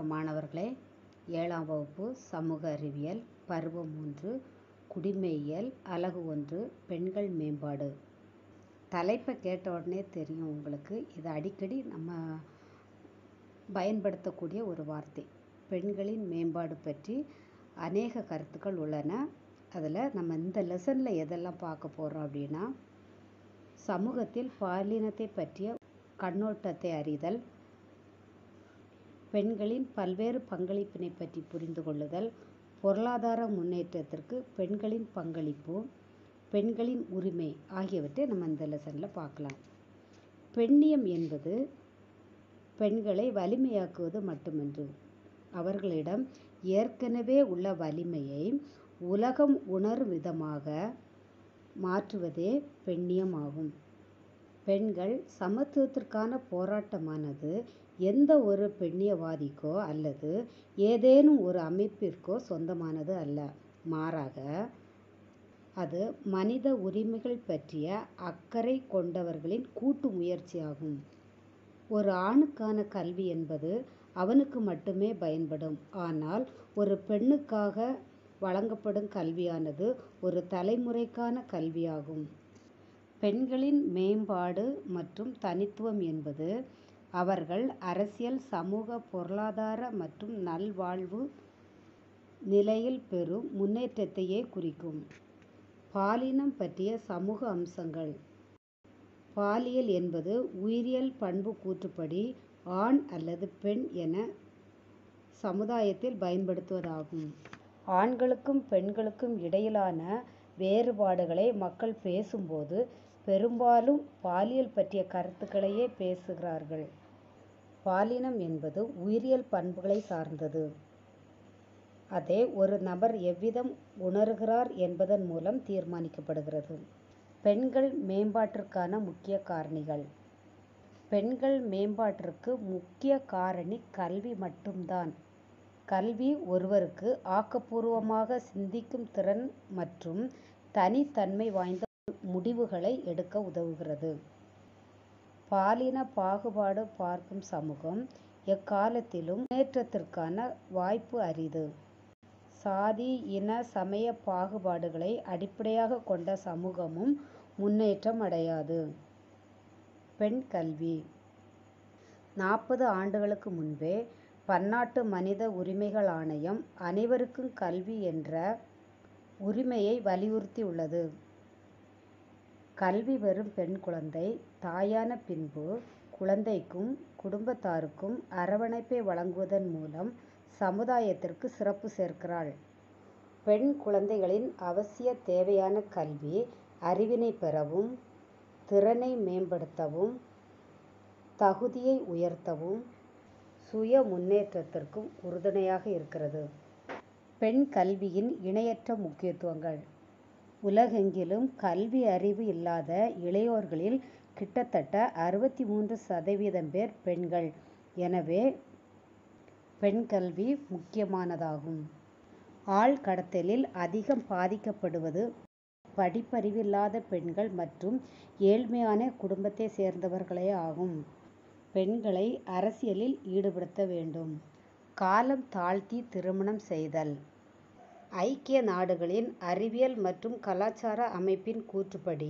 வணக்கம் மாணவர்களே ஏழாம் வகுப்பு சமூக அறிவியல் பருவம் மூன்று குடிமையியல் அலகு ஒன்று பெண்கள் மேம்பாடு தலைப்பை கேட்ட உடனே தெரியும் உங்களுக்கு இது அடிக்கடி நம்ம பயன்படுத்தக்கூடிய ஒரு வார்த்தை பெண்களின் மேம்பாடு பற்றி அநேக கருத்துக்கள் உள்ளன அதில் நம்ம இந்த லெசனில் எதெல்லாம் பார்க்க போகிறோம் அப்படின்னா சமூகத்தில் பாலினத்தை பற்றிய கண்ணோட்டத்தை அறிதல் பெண்களின் பல்வேறு பங்களிப்பினை பற்றி புரிந்து கொள்ளுதல் பொருளாதார முன்னேற்றத்திற்கு பெண்களின் பங்களிப்பு பெண்களின் உரிமை ஆகியவற்றை நம்ம இந்த லெசனில் பார்க்கலாம் பெண்ணியம் என்பது பெண்களை வலிமையாக்குவது மட்டுமன்று அவர்களிடம் ஏற்கனவே உள்ள வலிமையை உலகம் உணரும் விதமாக மாற்றுவதே பெண்ணியம் ஆகும் பெண்கள் சமத்துவத்திற்கான போராட்டமானது எந்த ஒரு பெண்ணியவாதிக்கோ அல்லது ஏதேனும் ஒரு அமைப்பிற்கோ சொந்தமானது அல்ல மாறாக அது மனித உரிமைகள் பற்றிய அக்கறை கொண்டவர்களின் கூட்டு முயற்சியாகும் ஒரு ஆணுக்கான கல்வி என்பது அவனுக்கு மட்டுமே பயன்படும் ஆனால் ஒரு பெண்ணுக்காக வழங்கப்படும் கல்வியானது ஒரு தலைமுறைக்கான கல்வியாகும் பெண்களின் மேம்பாடு மற்றும் தனித்துவம் என்பது அவர்கள் அரசியல் சமூக பொருளாதார மற்றும் நல்வாழ்வு நிலையில் பெறும் முன்னேற்றத்தையே குறிக்கும் பாலினம் பற்றிய சமூக அம்சங்கள் பாலியல் என்பது உயிரியல் பண்பு கூற்றுப்படி ஆண் அல்லது பெண் என சமுதாயத்தில் பயன்படுத்துவதாகும் ஆண்களுக்கும் பெண்களுக்கும் இடையிலான வேறுபாடுகளை மக்கள் பேசும்போது பெரும்பாலும் பாலியல் பற்றிய கருத்துக்களையே பேசுகிறார்கள் பாலினம் என்பது உயிரியல் பண்புகளை சார்ந்தது அதை ஒரு நபர் எவ்விதம் உணர்கிறார் என்பதன் மூலம் தீர்மானிக்கப்படுகிறது பெண்கள் மேம்பாட்டிற்கான முக்கிய காரணிகள் பெண்கள் மேம்பாட்டிற்கு முக்கிய காரணி கல்வி மட்டும்தான் கல்வி ஒருவருக்கு ஆக்கப்பூர்வமாக சிந்திக்கும் திறன் மற்றும் தனித்தன்மை வாய்ந்த முடிவுகளை எடுக்க உதவுகிறது பாலின பாகுபாடு பார்க்கும் சமூகம் எக்காலத்திலும் முன்னேற்றத்திற்கான வாய்ப்பு அரிது சாதி இன சமய பாகுபாடுகளை அடிப்படையாக கொண்ட சமூகமும் முன்னேற்றம் அடையாது பெண் கல்வி நாற்பது ஆண்டுகளுக்கு முன்பே பன்னாட்டு மனித உரிமைகள் ஆணையம் அனைவருக்கும் கல்வி என்ற உரிமையை வலியுறுத்தியுள்ளது கல்வி பெறும் பெண் குழந்தை தாயான பின்பு குழந்தைக்கும் குடும்பத்தாருக்கும் அரவணைப்பை வழங்குவதன் மூலம் சமுதாயத்திற்கு சிறப்பு சேர்க்கிறாள் பெண் குழந்தைகளின் அவசிய தேவையான கல்வி அறிவினை பெறவும் திறனை மேம்படுத்தவும் தகுதியை உயர்த்தவும் சுய முன்னேற்றத்திற்கும் உறுதுணையாக இருக்கிறது பெண் கல்வியின் இணையற்ற முக்கியத்துவங்கள் உலகெங்கிலும் கல்வி அறிவு இல்லாத இளையோர்களில் கிட்டத்தட்ட அறுபத்தி மூன்று சதவீதம் பேர் பெண்கள் எனவே பெண் கல்வி முக்கியமானதாகும் ஆள் கடத்தலில் அதிகம் பாதிக்கப்படுவது படிப்பறிவில்லாத பெண்கள் மற்றும் ஏழ்மையான குடும்பத்தை சேர்ந்தவர்களே ஆகும் பெண்களை அரசியலில் ஈடுபடுத்த வேண்டும் காலம் தாழ்த்தி திருமணம் செய்தல் ஐக்கிய நாடுகளின் அறிவியல் மற்றும் கலாச்சார அமைப்பின் கூற்றுப்படி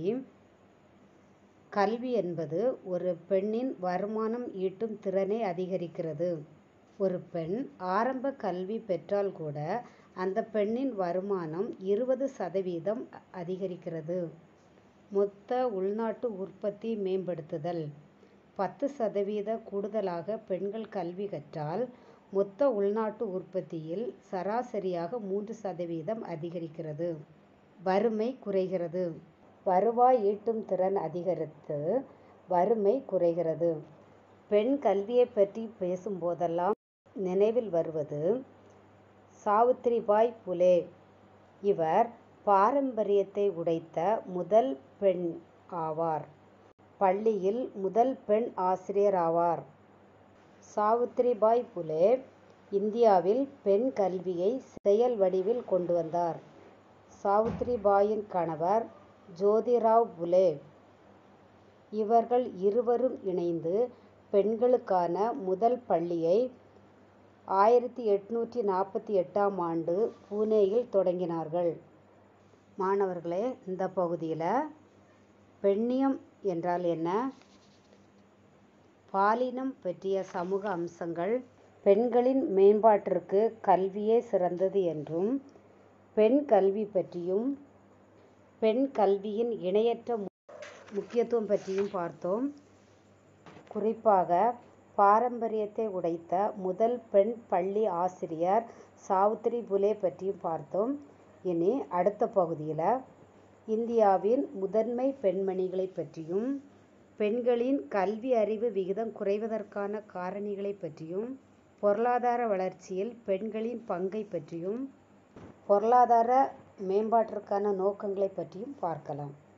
கல்வி என்பது ஒரு பெண்ணின் வருமானம் ஈட்டும் திறனை அதிகரிக்கிறது ஒரு பெண் ஆரம்ப கல்வி பெற்றால் கூட அந்த பெண்ணின் வருமானம் இருபது சதவீதம் அதிகரிக்கிறது மொத்த உள்நாட்டு உற்பத்தி மேம்படுத்துதல் பத்து சதவீத கூடுதலாக பெண்கள் கல்வி கற்றால் மொத்த உள்நாட்டு உற்பத்தியில் சராசரியாக மூன்று சதவீதம் அதிகரிக்கிறது வறுமை குறைகிறது வருவாய் ஈட்டும் திறன் அதிகரித்து வறுமை குறைகிறது பெண் கல்வியை பற்றி பேசும்போதெல்லாம் நினைவில் வருவது சாவித்திரிபாய் புலே இவர் பாரம்பரியத்தை உடைத்த முதல் பெண் ஆவார் பள்ளியில் முதல் பெண் ஆசிரியர் ஆவார் சாவித்திரிபாய் புலே இந்தியாவில் பெண் கல்வியை செயல் வடிவில் கொண்டு வந்தார் சாவித்திரிபாயின் கணவர் ஜோதிராவ் புலே இவர்கள் இருவரும் இணைந்து பெண்களுக்கான முதல் பள்ளியை ஆயிரத்தி எட்நூற்றி நாற்பத்தி எட்டாம் ஆண்டு புனேயில் தொடங்கினார்கள் மாணவர்களே இந்த பகுதியில் பெண்ணியம் என்றால் என்ன பாலினம் பற்றிய சமூக அம்சங்கள் பெண்களின் மேம்பாட்டிற்கு கல்வியே சிறந்தது என்றும் பெண் கல்வி பற்றியும் பெண் கல்வியின் இணையற்ற முக்கியத்துவம் பற்றியும் பார்த்தோம் குறிப்பாக பாரம்பரியத்தை உடைத்த முதல் பெண் பள்ளி ஆசிரியர் சாவித்திரி புலே பற்றியும் பார்த்தோம் இனி அடுத்த பகுதியில் இந்தியாவின் முதன்மை பெண்மணிகளை பற்றியும் பெண்களின் கல்வி அறிவு விகிதம் குறைவதற்கான காரணிகளை பற்றியும் பொருளாதார வளர்ச்சியில் பெண்களின் பங்கை பற்றியும் பொருளாதார மேம்பாட்டிற்கான நோக்கங்களை பற்றியும் பார்க்கலாம்